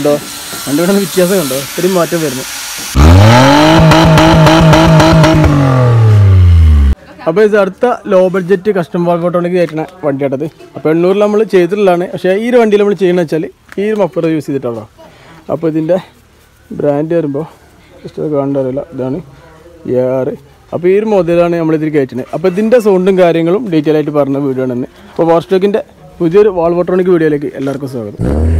കണ്ടോ രണ്ടുകൂടെ വ്യത്യാസം കണ്ടോ ഇത്രയും മാറ്റം വരുന്നു അപ്പോൾ ഇത് അടുത്ത ലോ ബഡ്ജറ്റ് കസ്റ്റമർ വാങ്ങോട്ടുണ്ടെങ്കിൽ കയറ്റുന്ന വണ്ടിയാട്ടത് അപ്പോൾ എണ്ണൂറിൽ നമ്മൾ ചെയ്തിട്ടുള്ളതാണ് പക്ഷേ ഈ ഒരു വണ്ടിയിൽ നമ്മൾ ചെയ്യണമെന്ന് വെച്ചാൽ ഈ ഒരു മഫർ യൂസ് ചെയ്തിട്ടുള്ളൂ അപ്പോൾ ഇതിൻ്റെ ബ്രാൻഡ് വരുമ്പോൾ ജസ്റ്റ് കാണേണ്ട അറിയില്ല ഇതാണ് ആറ് അപ്പോൾ ഈ ഒരു മോഡലാണ് നമ്മളിതിൽ കയറ്റുന്നത് അപ്പോൾ ഇതിൻ്റെ സൗണ്ടും കാര്യങ്ങളും ഡീറ്റെയിൽ ആയിട്ട് പറഞ്ഞ വീഡിയോ ആണ് ഇന്ന് അപ്പോൾ പവർ സ്റ്റോക്കിൻ്റെ പുതിയൊരു വാൾവോട്രോണിക് വീഡിയോയിലേക്ക് എല്ലാവർക്കും സ്വാഗതം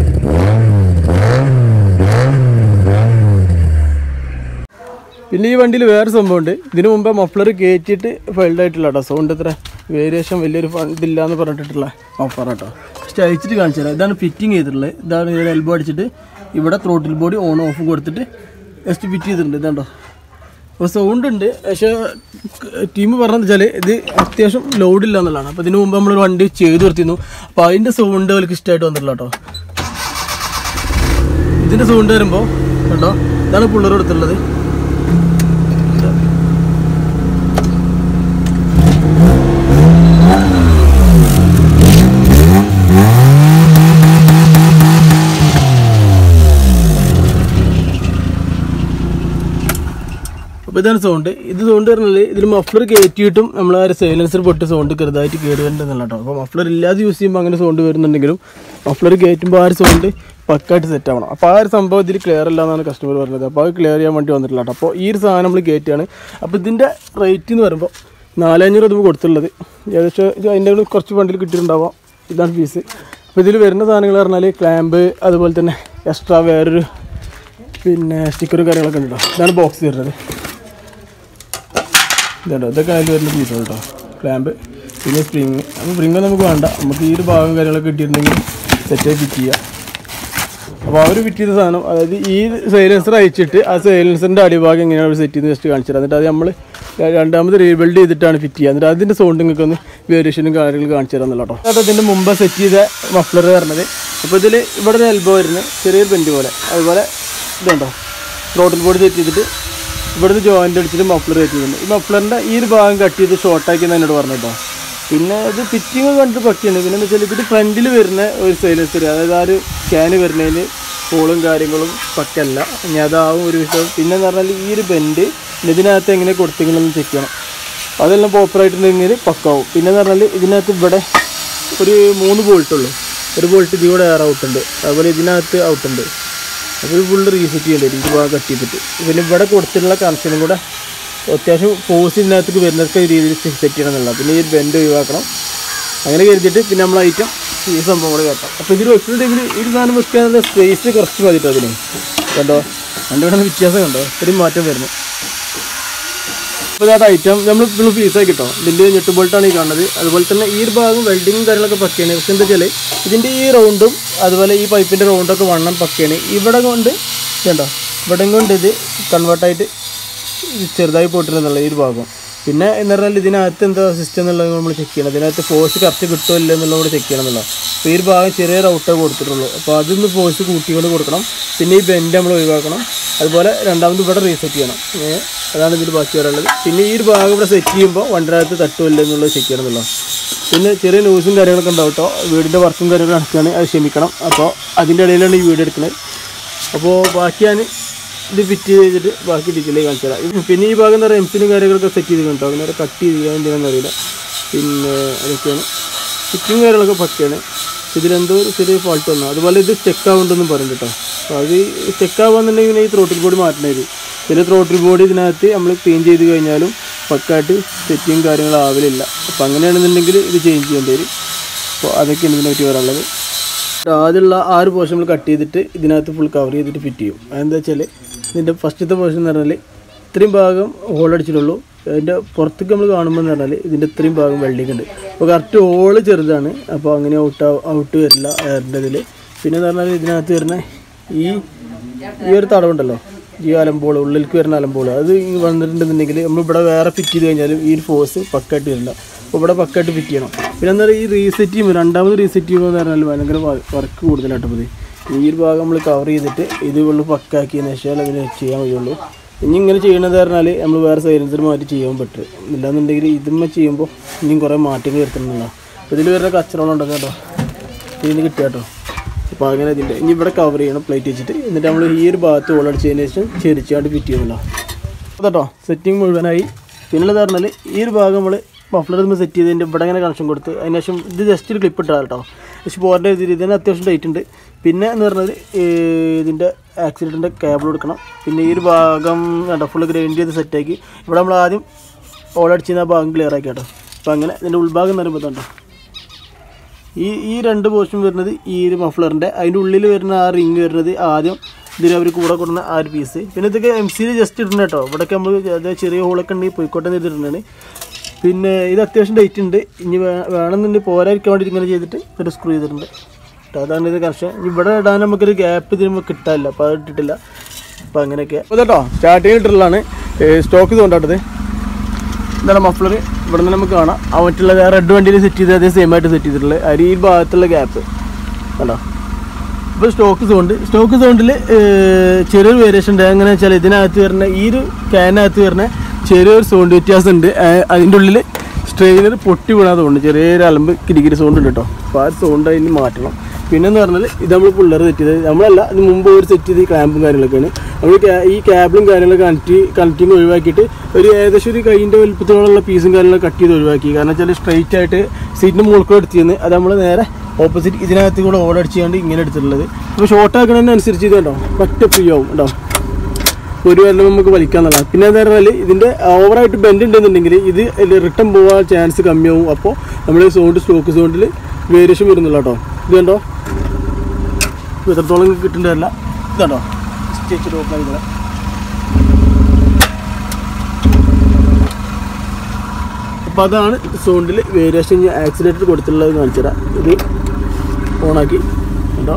പിന്നെ ഈ വണ്ടിയിൽ വേറെ സംഭവമുണ്ട് ഇതിനു മുമ്പ് മഫ്ലർ കയറ്റിയിട്ട് ഫെയിൽഡ് ആയിട്ടുള്ള കേട്ടോ സൗണ്ട് എത്ര വേരിയേഷൻ വലിയൊരു ഫണ്ട് ഇല്ല എന്ന് പറഞ്ഞിട്ടുള്ള മഫ്ലർ കേട്ടോ ജസ്റ്റ് അയച്ചിട്ട് കാണിച്ചു തരാം ഇതാണ് ഫിറ്റിംഗ് ചെയ്തിട്ടുള്ളത് ഇതാണ് ഇതിൽ എൽബോ അടിച്ചിട്ട് ഇവിടെ ത്രോട്ടിൽ ബോഡി ഓൺ ഓഫ് കൊടുത്തിട്ട് ജസ്റ്റ് ഫിറ്റ് ചെയ്തിട്ടുണ്ട് ഇതാണ്ടോ അപ്പോൾ സൗണ്ട് ഉണ്ട് പക്ഷേ ടീം പറഞ്ഞതെന്ന് വെച്ചാൽ ഇത് അത്യാവശ്യം ലോഡില്ല എന്നുള്ളതാണ് അപ്പോൾ ഇതിന് മുമ്പ് നമ്മൾ വണ്ടി ചെയ്തു നിർത്തിയിരുന്നു അപ്പോൾ അതിൻ്റെ സൗണ്ട് അവർക്ക് ഇഷ്ടമായിട്ട് വന്നിട്ടില്ല കേട്ടോ ഇതിൻ്റെ സൗണ്ട് വരുമ്പോൾ കേട്ടോ ഇതാണ് പിള്ളേർ എടുത്തുള്ളത് അപ്പോൾ ഇതാണ് സൗണ്ട് ഇത് സൗണ്ട് പറഞ്ഞാൽ ഇതിൽ മഫ്ലർ കയറ്റിയിട്ടും നമ്മൾ ആ ഒരു സൈലൻസർ പൊട്ടി സൗണ്ട് ചെറുതായിട്ട് കയറി വരുന്നുണ്ടെന്നുള്ള കേട്ടോ അപ്പോൾ മഫ്ലർ ഇല്ലാതെ യൂസ് ചെയ്യുമ്പോൾ അങ്ങനെ സൗണ്ട് വരുന്നുണ്ടെങ്കിലും മഫ്ലർ കയറ്റുമ്പോൾ ആ ഒരു സൗണ്ട് പക്കായിട്ട് സെറ്റ് ആവണം അപ്പോൾ ആ ഒരു സംഭവം ഇതിൽ ക്ലിയർ അല്ല എന്നാണ് കസ്റ്റമർ പറഞ്ഞത് അപ്പോൾ അത് ക്ലിയർ ചെയ്യാൻ വേണ്ടി വന്നിട്ടില്ല കേട്ടോ അപ്പോൾ ഈ ഒരു സാധനം നമ്മൾ കയറ്റുകയാണ് അപ്പോൾ ഇതിൻ്റെ റേറ്റ് എന്ന് പറയുമ്പോൾ നാലഞ്ഞൂറ് രൂപ കൊടുത്തുള്ളത് ഏകദേശം ഇത് അതിൻ്റെ കൂടെ കുറച്ച് വണ്ടിയിൽ കിട്ടിയിട്ടുണ്ടാവാം ഇതാണ് ഫീസ് അപ്പോൾ ഇതിൽ വരുന്ന സാധനങ്ങൾ പറഞ്ഞാൽ ക്ലാമ്പ് അതുപോലെ തന്നെ എക്സ്ട്രാ വേറൊരു പിന്നെ സ്റ്റിക്കറും കാര്യങ്ങളൊക്കെ ഉണ്ടോ ഇതാണ് ബോക്സ് വരുന്നത് ഇതുണ്ടോ ഇതൊക്കെ അതിൽ വരുന്ന പീസ് കേട്ടോ ക്ലാമ്പ് പിന്നെ സ്പ്രിങ് അപ്പോൾ സ്പ്രിങ് നമുക്ക് വേണ്ട നമുക്ക് ഈ ഒരു ഭാഗം കാര്യങ്ങളൊക്കെ കിട്ടിയിട്ടുണ്ടെങ്കിൽ സെറ്റായി ഫിറ്റ് ചെയ്യാം അപ്പോൾ അവർ ഫിറ്റ് ചെയ്ത സാധനം അതായത് ഈ സൈലൻസർ അയച്ചിട്ട് ആ സൈലൻസറിൻ്റെ അടിഭാഗം എങ്ങനെയാണ് സെറ്റ് ചെയ്ത് ജസ്റ്റ് കാണിച്ചു തരാം എന്നിട്ട് അത് നമ്മൾ രണ്ടാമത് റീബിൽഡ് ചെയ്തിട്ടാണ് ഫിറ്റ് ചെയ്യുക എന്നിട്ട് അതിൻ്റെ സൗണ്ട് നിങ്ങൾക്ക് ഒന്ന് വേരിയേഷനും കാര്യങ്ങളും കാണിച്ചു തരാം എന്നുള്ള കേട്ടോ അത് അതിൻ്റെ മുമ്പ് സെറ്റ് ചെയ്ത മഫ്ലർ പറഞ്ഞത് അപ്പോൾ ഇതിൽ ഇവിടെ ഒരു എൽബോ വരുന്നത് ചെറിയൊരു ബെൻഡ് പോലെ അതുപോലെ ഇതുണ്ടോ റോട്ടിൽ ബോർഡ് സെറ്റ് ചെയ്തിട്ട് ഇവിടുന്ന് ജോയിൻ്റ് അടിച്ചിട്ട് മഫ്ലർ കയറ്റിയിട്ടുണ്ട് ഈ മഫ്ലറിൻ്റെ ഈ ഒരു ഭാഗം കട്ട് ചെയ്ത് ഷോർട്ടാക്കി എന്നോട് പറഞ്ഞിട്ടോ പിന്നെ ഇത് ഫിറ്റിങ് കണ്ടിട്ട് പറ്റിയാണ് പിന്നെ എന്ന് വെച്ചാൽ ഇതിൽ ഫ്രണ്ടിൽ വരുന്ന ഒരു സൈലൻസർ അതായത് ആ ഒരു സ്കാന് വരുന്നതിന് ഹോളും കാര്യങ്ങളും പക്കല്ല ഇനി അതാവും ഒരു വിഷയം പിന്നെ എന്ന് പറഞ്ഞാൽ ഈ ഒരു ബെൻഡ് ഇതിനകത്ത് എങ്ങനെ കൊടുത്തിങ്ങനെന്ന് ചെക്ക് ചെയ്യണം അതെല്ലാം പ്രോപ്പറായിട്ടുണ്ടെങ്കിൽ പക്കാവും പിന്നെ എന്ന് പറഞ്ഞാൽ ഇതിനകത്ത് ഇവിടെ ഒരു മൂന്ന് ബോൾട്ടുള്ളൂ ഒരു ബോൾട്ട് ഇതിലൂടെ എയർ ഔട്ടുണ്ട് അതുപോലെ ഇതിനകത്ത് ഔട്ടുണ്ട് അപ്പോൾ ഇത് ഫുള്ള് റീസെറ്റ് ചെയ്യേണ്ടി വരും ഇത് ഭാഗം കട്ട് ചെയ്തിട്ട് പിന്നെ ഇവിടെ കൊടുത്തിട്ടുള്ള കണക്ഷനും കൂടെ അത്യാവശ്യം ഫോഴ്സ് ഇതിനകത്തേക്ക് വരുന്നൊക്കെ രീതിയിൽ സെറ്റ് ചെയ്യണം എന്നുള്ള പിന്നെ ഈ ബെൻഡ് ഒഴിവാക്കണം അങ്ങനെ കരുതിയിട്ട് പിന്നെ നമ്മൾ ഐറ്റം ഈ സംഭവം കൂടെ കേട്ടോ അപ്പോൾ ഇതിൽ വെച്ചിട്ടുണ്ടെങ്കിൽ ഈ സാധനം വെക്കാനുള്ള സ്പേസ് കുറച്ച് മതിട്ടോ അതിന് കണ്ടോ രണ്ട് കൂടെ വ്യത്യാസം കണ്ടോ ഇത്രയും മാറ്റം വരുന്നു അപ്പോൾ ഇതാ ഐറ്റം നമ്മൾ ഫുൾ പീസായി കിട്ടും ഇതിൻ്റെ ഞെട്ട് ബോൾട്ടാണ് ഈ കാണുന്നത് അതുപോലെ തന്നെ ഈ ഒരു ഭാഗം വെൽഡിങ്ങും കാര്യങ്ങളൊക്കെ പക്കയാണ് പക്ഷെ എന്താ വെച്ചാൽ ഇതിൻ്റെ ഈ റൗണ്ടും അതുപോലെ ഈ പൈപ്പിൻ്റെ റൗണ്ടൊക്കെ വണ്ണം പക്കയാണ് ഇവിടെ കൊണ്ട് ഇതുണ്ടോ ഇവിടെ കൊണ്ട് ഇത് കൺവേർട്ടായിട്ട് ചെറുതായി പോയിട്ടില്ലെന്നുള്ള ഈ ഒരു ഭാഗം പിന്നെ എന്ന് പറഞ്ഞാൽ ഇതിനകത്ത് എന്താ സിസ്റ്റം എന്നുള്ളത് നമ്മൾ ചെക്ക് ചെയ്യണം ഇതിനകത്ത് ഫോഴ്സ് കറക്റ്റ് കിട്ടുമോ ഇല്ല എന്നുള്ളത് കൂടെ ചെക്ക് ചെയ്യണം എന്നുള്ള അപ്പോൾ ഈ ഒരു ഭാഗം ചെറിയ റൗട്ടേ കൊടുത്തിട്ടുള്ളൂ അപ്പോൾ അതൊന്ന് ഫോഴ്സ് കൂട്ടിക്കൊണ്ട് കൊടുക്കണം പിന്നെ ഈ ബെൻഡ് നമ്മൾ ഒഴിവാക്കണം അതുപോലെ രണ്ടാമത് ഇവിടെ റീസെറ്റ് ചെയ്യണം ഏ, അതാണ് ഇതിൽ ബാക്കി വരാനുള്ളത് പിന്നെ ഈ ഒരു ഭാഗം ഇവിടെ സെറ്റ് ചെയ്യുമ്പോൾ വണ്ടിനകത്ത് തട്ടുമോ ഇല്ല എന്നുള്ളത് ചെക്ക് ചെയ്യണം എന്നുള്ളത് പിന്നെ ചെറിയ ന്യൂസും കാര്യങ്ങളൊക്കെ ഉണ്ടാവും കേട്ടോ വീടിൻ്റെ വർക്കും കാര്യങ്ങളൊക്കെ നടക്കുകയാണ് അത് ക്ഷമിക്കണം അപ്പോൾ അതിൻ്റെ ഇടയിലാണ് ഈ വീഡിയോ എടുക്കുന്നത് അപ്പോൾ ബാക്കി ഞാൻ ഇത് ഫിറ്റ് ചെയ്തിട്ട് ബാക്കി ഡീറ്റെയിൽ കാണിച്ചു തരാം ഇത് പിന്നെ ഈ ഭാഗം എന്ന് പറയുക എംസിനും കാര്യങ്ങളൊക്കെ സെറ്റ് ചെയ്ത് കേട്ടോ അങ്ങനെ കട്ട് ചെയ്ത് ചെയ്യാൻ എന്തിനാണെന്ന് അറിയില്ല പിന്നെ അതൊക്കെയാണ് ഫിറ്റിങ് കാര്യങ്ങളൊക്കെ പക്കയാണ് ഇതിലെന്തോ ഒരു ചെറിയ ഫാൾട്ട് വന്നു അതുപോലെ ഇത് ചെക്ക് ആവുന്നുണ്ടെന്നും പറയും കേട്ടോ അപ്പോൾ അത് ചെക്ക് ആവാന്നുണ്ടെങ്കിൽ ഈ ത്രോട്ടിൽ ബോഡി മാറ്റേണ്ടി വരും പിന്നെ ത്രോട്ടിൽ ബോഡി ഇതിനകത്ത് നമ്മൾ ക്ലീൻ ചെയ്ത് കഴിഞ്ഞാലും പക്കായിട്ട് സെറ്റിങ് കാര്യങ്ങൾ ആവലില്ല അപ്പോൾ അങ്ങനെയാണെന്നുണ്ടെങ്കിൽ ഇത് ചേഞ്ച് ചെയ്യേണ്ടി വരും അപ്പോൾ അതൊക്കെയാണ് ഇതിനെപ്പറ്റി പറയാനുള്ളത് ആദ്യമുള്ള ആ ഒരു പോർഷൻ നമ്മൾ കട്ട് ചെയ്തിട്ട് ഇതിനകത്ത് ഫുൾ കവർ ചെയ്തിട്ട് ഫിറ്റ് ചെയ്യും അതെന്താ വെച്ചാൽ ഇതിൻ്റെ ഫസ്റ്റത്തെ പോർഷൻ എന്ന് പറഞ്ഞാൽ ഇത്രയും ഭാഗം ഹോൾ അടിച്ചിട്ടുള്ളൂ അതിൻ്റെ പുറത്തേക്ക് നമ്മൾ കാണുമ്പോൾ എന്ന് പറഞ്ഞാൽ ഇതിൻ്റെ ഇത്രയും ഭാഗം വെൽഡിങ് ഉണ്ട് അപ്പോൾ കറക്റ്റ് ഹോള് ചെറുതാണ് അപ്പോൾ അങ്ങനെ ഔട്ട് ഔട്ട് വരില്ല എയറിൻ്റെ ഇതിൽ പിന്നെ എന്ന് പറഞ്ഞാൽ ഇതിനകത്ത് വരുന്ന ഈ ഈ ഒരു തടവുണ്ടല്ലോ ഈ അലമ്പോള് ഉള്ളിലേക്ക് വരുന്ന അലമ്പോള് അത് ഈ വന്നിട്ടുണ്ടെന്നുണ്ടെങ്കിൽ നമ്മൾ ഇവിടെ വേറെ ഫിറ്റ് ചെയ്ത് കഴിഞ്ഞാലും ഈ ഒരു ഫോഴ്സ് പക്കായിട്ട് വരില്ല അപ്പോൾ ഇവിടെ പക്കായിട്ട് ഫിറ്റ് ചെയ്യണം പിന്നെ എന്താ പറയുക ഈ റീസെറ്റ് ചെയ്യുമ്പോൾ രണ്ടാമത് റീസെറ്റ് ചെയ്യുമ്പോൾ എന്ന് പറഞ്ഞാൽ ഭയങ്കര വർക്ക് കൂടുതലായിട്ട് മതി ഈ ഒരു ഭാഗം നമ്മൾ കവർ ചെയ്തിട്ട് ഇത് ഉള്ളു പക്കാക്കിയതിന് ശേഷം അതിന് ചെയ്യാൻ കഴിയുള്ളൂ ഇനി ഇങ്ങനെ ചെയ്യണത് പറഞ്ഞാൽ നമ്മൾ വേറെ സൈലൻസർ മാറ്റി ചെയ്യാൻ പറ്റും ഇല്ലാന്നുണ്ടെങ്കിൽ ഇതുമ്മ ചെയ്യുമ്പോൾ ഇനിയും കുറേ മാറ്റങ്ങൾ വരുത്തുന്നില്ല ഇതിൽ വരുന്ന കച്ചറകളുണ്ടോ കേട്ടോ ഇതിന് കിട്ടിയ കേട്ടോ അപ്പോൾ അങ്ങനെ ഇതിൻ്റെ ഇനി ഇവിടെ കവർ ചെയ്യണം പ്ലേറ്റ് വെച്ചിട്ട് എന്നിട്ട് നമ്മൾ ഈ ഒരു ഭാഗത്ത് ഓളടിച്ചതിന് ശേഷം ചെരിച്ചാണ്ട് ഫിറ്റ് ചെയ്യുന്നില്ല കേട്ടോ സെറ്റിംഗ് മുഴുവനായി പിന്നുള്ളത് പറഞ്ഞാൽ ഈ ഒരു ഭാഗം നമ്മൾ മഫ്ലർ നമ്മൾ സെറ്റ് ചെയ്തതിൻ്റെ ഇവിടെ ഇങ്ങനെ കണക്ഷൻ കൊടുത്ത് അതിന് ശേഷം ഇത് ജസ്റ്റ് ഒരു ക്ലിപ്പ് ഇട്ടാൽ കേട്ടോ പക്ഷെ പോരേണ്ട രീതിയിൽ ഇതിന് അത്യാവശ്യം ടൈറ്റ് ഉണ്ട് പിന്നെ എന്ന് പറഞ്ഞാൽ ഇതിൻ്റെ ആക്സിഡൻറ്റിൻ്റെ കേബിൾ കൊടുക്കണം പിന്നെ ഈ ഒരു ഭാഗം കേട്ടോ ഫുള്ള് ഗ്രൈൻഡ് ചെയ്ത് സെറ്റാക്കി ഇവിടെ നമ്മൾ ആദ്യം ഓളടിച്ചിരുന്ന ആ ഭാഗം ക്ലിയർ ആക്കി കേട്ടോ അപ്പോൾ അങ്ങനെ ഇതിൻ്റെ ഉൾഭാഗം എന്ന് പറയുമ്പോൾ ഇതുണ്ടോ ഈ ഈ രണ്ട് പോർഷൻ വരുന്നത് ഈ ഒരു മഫ്ലറിൻ്റെ അതിൻ്റെ ഉള്ളിൽ വരുന്ന ആ റിങ് വരുന്നത് ആദ്യം ഇതിൽ അവർ കൂടെ കൊടുക്കുന്ന ആ ഒരു പീസ് പിന്നെ ഇതൊക്കെ എം സിയിൽ ജസ്റ്റ് ഇടുന്നത് കേട്ടോ ഇവിടെയൊക്കെ നമ്മൾ അത് ചെറിയ ഹോളൊക്കെ ഉണ്ടെങ്കിൽ പോയിക്കോട്ടെ എന്ന് ഇട്ടിട്ടുണ്ടാണ് പിന്നെ ഇത് അത്യാവശ്യം ഡേറ്റ് ഉണ്ട് ഇനി വേ- വേണമെന്നുണ്ടെങ്കിൽ പോരായിരിക്കാൻ വേണ്ടി ഇങ്ങനെ ചെയ്തിട്ട് ഒരു സ്ക്രൂ ചെയ്തിട്ടുണ്ട് കേട്ടോ അതാണ് ഇത് കണക്ഷൻ ഇവിടെ ഇടാൻ നമുക്കൊരു ഗ്യാപ്പ് ഇതിന് നമുക്ക് കിട്ടാനില്ല അപ്പോൾ അത് ഇട്ടിട്ടില്ല അപ്പോൾ അങ്ങനെയൊക്കെ അപ്പോൾ കേട്ടോ സ്റ്റാർട്ടിങ് ഇട്ടിട്ടുള്ളതാണ് സ്റ്റോക്ക് ഇതുകൊണ്ടാട്ടത് എന്താണ് മഫ്ലർ ഇവിടെ നിന്ന് നമുക്ക് കാണാം ആ മറ്റുള്ള റെഡ് വണ്ടിയിൽ സെറ്റ് ചെയ്ത് അതേ സെയിം ആയിട്ട് സെറ്റ് ചെയ്തിട്ടുള്ളത് അരി ഈ ഭാഗത്തുള്ള ഗ്യാപ്പ് കണ്ടോ ഇപ്പോൾ സ്റ്റോക്ക് സോണ്ട് സ്റ്റോക്ക് സോണ്ടിൽ ചെറിയൊരു വേരിയേഷൻ ഉണ്ട് എങ്ങനെ വെച്ചാൽ ഇതിനകത്ത് വരുന്ന ഈ ഒരു ക്യാനകത്ത് വരുന്ന ചെറിയൊരു സൗണ്ട് വ്യത്യാസം ഉണ്ട് അതിൻ്റെ ഉള്ളിൽ സ്ട്രെയിനർ പൊട്ടി വീണാ തോന്നുന്നു ചെറിയൊരു അലമ്പ് കിരികിരി സൗണ്ട് ഉണ്ട് കേട്ടോ അപ്പോൾ ആ സൗണ്ട് അതിന് മാറ്റണം പിന്നെന്ന് പറഞ്ഞാൽ ഇത് നമ്മൾ പിള്ളേർ സെറ്റ് ചെയ്തത് നമ്മളല്ല ഇതിന് മുമ്പ് ഒരു സെറ്റ് ചെയ്ത് ക്ലാമ്പും കാര്യങ്ങളൊക്കെയാണ് നമ്മൾ ക്യാ- ഈ ക്യാബിളും കാര്യങ്ങളൊക്കെ കണക്ട് കണക്റ്റിങ് ഒഴിവാക്കിയിട്ട് ഒരു ഏകദേശം ഒരു കൈയിൻ്റെ വലുപ്പത്തോടുള്ള പീസും കാര്യങ്ങളൊക്കെ കട്ട് ചെയ്ത് ഒഴിവാക്കി കാരണം വെച്ചാൽ സ്ട്രൈറ്റ് ആയിട്ട് സീറ്റിന് മുകൾക്കൂടെ എടുത്തിരുന്നു അത് നമ്മൾ നേരെ ഓപ്പോസിറ്റ് ഇതിനകത്ത് കൂടെ ഓടടിച്ചാണ്ട് ഇങ്ങനെ എടുത്തിട്ടുള്ളത് അപ്പോൾ ഷോർട്ട് ആക്കണതിനനുസരിച്ച് ഇത് കണ്ടോ ഒറ്റ ഫ്രീ ആവും കേട്ടോ ഒരു വല്ലതും നമുക്ക് വലിക്കാന്നുള്ള പിന്നെ എന്താ പറഞ്ഞാൽ ഇതിൻ്റെ ഓവറായിട്ട് ബെൻഡ് ഉണ്ടെന്നുണ്ടെങ്കിൽ ഇത് റിട്ടേൺ പോകാൻ ചാൻസ് കമ്മിയാവും അപ്പോൾ നമ്മൾ സൗണ്ട് സ്റ്റോക്ക് സൗണ്ടിൽ വേരിയേഷൻ വരുന്നില്ല കേട്ടോ ഇത് കണ്ടോ ഇത് എത്രത്തോളം കിട്ടുന്നതല്ല ഇതുണ്ടോ സ്റ്റിച്ച് ഓപ്പൺ ചെയ്തത് അപ്പോൾ അതാണ് സൗണ്ടിൽ വേരിയേഷൻ ഞാൻ ആക്സിലേറ്റർ കൊടുത്തിട്ടുള്ളത് കാണിച്ചു തരാം ഇത് ഓണാക്കി കേട്ടോ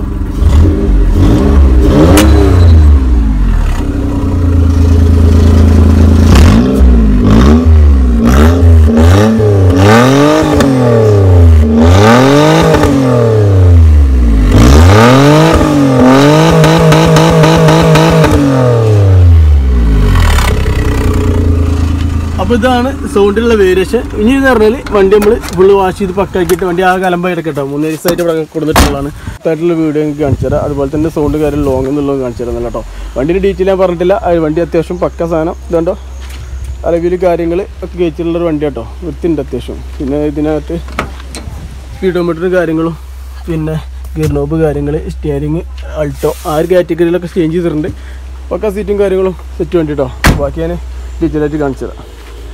അപ്പോൾ ഇതാണ് സൗണ്ടിലുള്ള വേരിയേഷൻ ഇനി എന്ന് പറഞ്ഞാൽ വണ്ടി നമ്മൾ ഫുള്ള് വാഷ് ചെയ്ത് പക്കാക്കിയിട്ട് വണ്ടി ആ കലമ്പായി കിടക്കട്ടോ മൂന്ന് ദിവസമായിട്ട് ഇവിടെ കൊടുത്തിട്ടുള്ളതാണ് ആയിട്ടുള്ള വീഡിയോ എനിക്ക് കാണിച്ചു തരാം അതുപോലെ തന്നെ സൗണ്ട് കാര്യം ലോങ് എന്നുള്ളത് കാണിച്ചു തരാം കേട്ടോ വണ്ടിൻ്റെ ഡീറ്റെയിൽ ഞാൻ പറഞ്ഞിട്ടില്ല അത് വണ്ടി അത്യാവശ്യം പക്ക സാധനം ഇതുണ്ടോ അളവിൽ കാര്യങ്ങൾ ഒക്കെ കഴിച്ചിട്ടുള്ളൊരു വണ്ടി കേട്ടോ വൃത്തിയുണ്ട് അത്യാവശ്യം പിന്നെ ഇതിനകത്ത് സ്പീഡോമീറ്ററും കാര്യങ്ങളും പിന്നെ ഗിയർ നോബ് കാര്യങ്ങൾ സ്റ്റിയറിങ് അൾട്ടോ ആ ഒരു കാറ്റഗറിയിലൊക്കെ ചേഞ്ച് ചെയ്തിട്ടുണ്ട് പക്ക സീറ്റും കാര്യങ്ങളും സെറ്റ് വേണ്ടി കേട്ടോ ബാക്കി ഞാൻ ഡീറ്റെയിലായിട്ട് കാണിച്ചു തരാം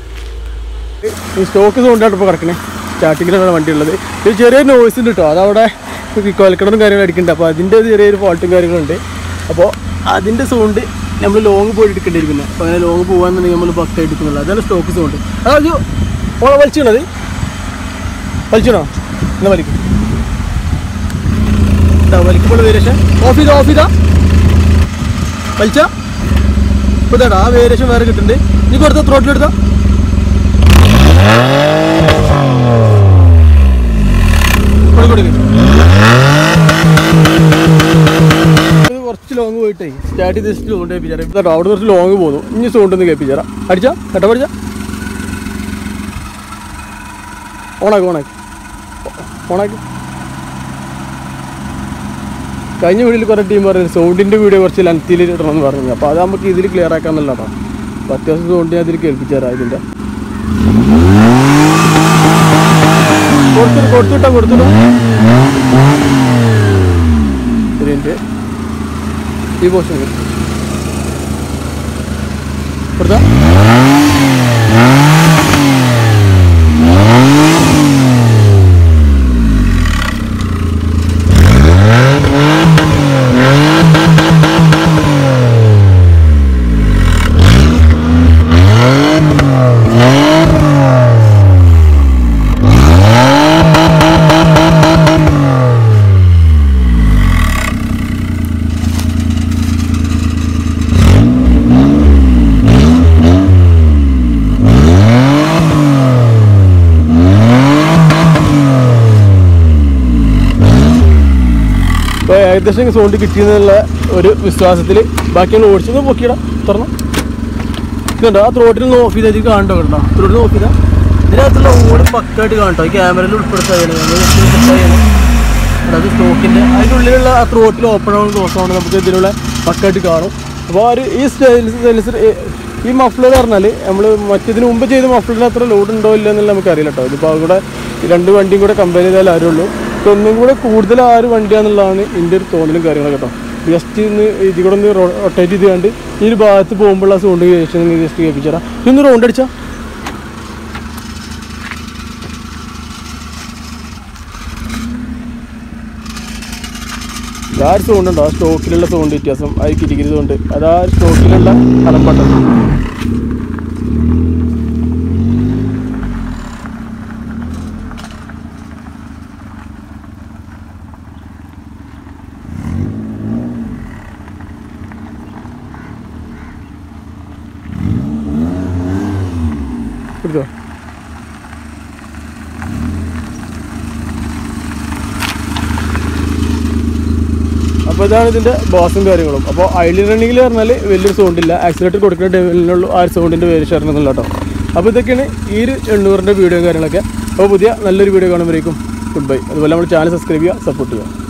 ഈ സ്റ്റോക്ക് സൗണ്ടായിട്ട് ഇപ്പോൾ കിടക്കണേ സ്റ്റാർട്ടിങ്ങിലാണ് വണ്ടി ഉള്ളത് ഒരു ചെറിയ നോയ്സ് ഉണ്ട് കേട്ടോ അതവിടെ കൊലക്കടനും കാര്യങ്ങളും അടിക്കുന്നുണ്ട് അപ്പോൾ അതിൻ്റെ ചെറിയൊരു ഫോൾട്ടും കാര്യങ്ങളുണ്ട് അപ്പോൾ അതിൻ്റെ സൗണ്ട് നമ്മൾ ലോങ് പോയി എടുക്കേണ്ടി പിന്നെ അപ്പോൾ അങ്ങനെ ലോങ് പോകാന്നുണ്ടെങ്കിൽ നമ്മൾ പക്ക എടുക്കുന്നില്ല അതാണ് സ്റ്റോക്ക് സൗണ്ട് അതായത് ഓളെ വലിച്ചിടണത് വലിച്ചിടോ എന്നാ വലിക്കും എന്താ വലിക്കുമ്പോൾ വേരിയേഷൻ ഓഫ് ചെയ്താ ഓഫ് ചെയ്താ വലിച്ച ഇപ്പോൾ ഇതാടാ ആ വേരിയേഷൻ വേറെ കിട്ടുന്നുണ്ട് നീ കൊടുത്ത ത്രോട്ടിലെടുത്താ കൊടുക്ക്, കൊടുക്ക്. ഇത് കുറച്ച് ലോങ് പോയിട്ടേ സ്റ്റാർട്ട് ചെയ്ത് ജസ്റ്റ് സൗണ്ട് കേൾപ്പിച്ചാൽ കേട്ടോ അവിടെ കുറച്ച് ലോങ് പോകുന്നു ഇനി സൗണ്ട് ഒന്ന് കേൾപ്പിച്ചാൽ അടിച്ചാ കേട്ടോ പഠിച്ചാ ഓണാക്കി ഓണാക്കി ഓണാക്കി കഴിഞ്ഞ വീഡിയോയിൽ കുറേ ടീം പറഞ്ഞു സൗണ്ടിൻ്റെ വീഡിയോ കുറച്ച് ലെങ്ത്തിൽ ഇടണമെന്ന് പറഞ്ഞു അപ്പോൾ അത് നമുക്ക് ഇതിൽ ക്ലിയർ ആക്കാമെന്നല്ല കേട്ടോ അപ്പോൾ അത്യാവശ്യം സൗണ്ട് ഞാൻ ഇതിൽ കേൾപ്പിച്ചു തരാം ഇതിൻ്റെ കൊടുത്തിട്ട് കൊടുത്തിട്ടാ കൊടുത്തിട്ടോ ഒരു മിനിറ്റ് ഈ പോർഷൻ കൊടുത്താ ഇപ്പോൾ ഏകദേശം സൗണ്ട് കിട്ടിയെന്നുള്ള ഒരു വിശ്വാസത്തിൽ ബാക്കിയാണ് ഓടിച്ചത് പൊക്കിയിടാം തുറന്നു ഇതുണ്ടോ ആ ത്രോട്ടിൽ ഓഫ് ചെയ്താൽ ഇത് കാണണ്ടോ കേട്ടോ ത്രോട്ടിൽ ഓഫ് ചെയ്താൽ ഇതിനകത്തുള്ള ഓട് പക്കായിട്ട് കാണട്ടോ ഈ ക്യാമറയിൽ ഉൾപ്പെടുത്താൻ അതായത് സ്റ്റോക്കിൻ്റെ അതിൻ്റെ ഉള്ളിലുള്ള ആ ത്രോട്ടിൽ ഓപ്പൺ ആവുന്ന ദിവസമാണ് നമുക്ക് ഇതിലുള്ള പക്കായിട്ട് കാണും അപ്പോൾ ആ ഒരു ഈ സൈലൻസർ ഈ മഫ്ലർ പറഞ്ഞാൽ നമ്മൾ മറ്റേതിന് മുമ്പ് ചെയ്ത മഫ്ലറിന് അത്ര ലോഡ് ഉണ്ടോ ഇല്ല എന്നുള്ള നമുക്ക് അറിയില്ല കേട്ടോ ഇതിപ്പോൾ കൂടെ ഈ രണ്ട് വണ്ടിയും കൂടെ കമ്പയർ ചെയ്താൽ ആരുള്ളൂ ഇപ്പോൾ ഒന്നും കൂടെ കൂടുതൽ ആ ഒരു വണ്ടിയാണെന്നുള്ളതാണ് എൻ്റെ ഒരു തോന്നലും കാര്യങ്ങളൊക്കെ കേട്ടോ ജസ്റ്റ് ഇന്ന് ഇതിൽ കൂടെ ഒന്ന് റൊട്ടേറ്റ് ചെയ്ത് കണ്ട് ഈ ഒരു ഭാഗത്ത് പോകുമ്പോൾ ആ സൗണ്ട് ജസ്റ്റ് ജസ്റ്റ് കേൾപ്പിച്ചാൽ ഇതൊന്ന് റൗണ്ട് അടിച്ചാൽ ആ ഒരു സൗണ്ട് ഉണ്ടോ ആ സ്റ്റോക്കിലുള്ള സൗണ്ട് വ്യത്യാസം അത് കിരികിരി സൗണ്ട് അത് ആ സ്റ്റോക്കിലുള്ള അലമ്പട്ടം എടുത്തോ അപ്പോൾ ഇതാണ് ഇതിൻ്റെ ബോസും കാര്യങ്ങളും അപ്പോൾ ഐലി റണ്ണിങ്ങിൽ പറഞ്ഞാൽ വലിയൊരു സൗണ്ട് ഇല്ല ആക്സിലേറ്റർ കൊടുക്കുന്ന ഡെവലിനുള്ള ആ ഒരു സൗണ്ടിൻ്റെ പേര് ചേർന്നില്ല കേട്ടോ അപ്പോൾ ഇതൊക്കെയാണ് ഈ ഒരു എണ്ണൂറിൻ്റെ വീഡിയോയും കാര്യങ്ങളൊക്കെ അപ്പോൾ പുതിയ നല്ലൊരു വീഡിയോ കാണുമ്പോഴേക്കും ഗുഡ് ബൈ അതുപോലെ നമ്മൾ ചാനൽ സബ്സ്ക്രൈബ് ചെയ്യുക സപ്പോർട്ട് ചെയ്യുക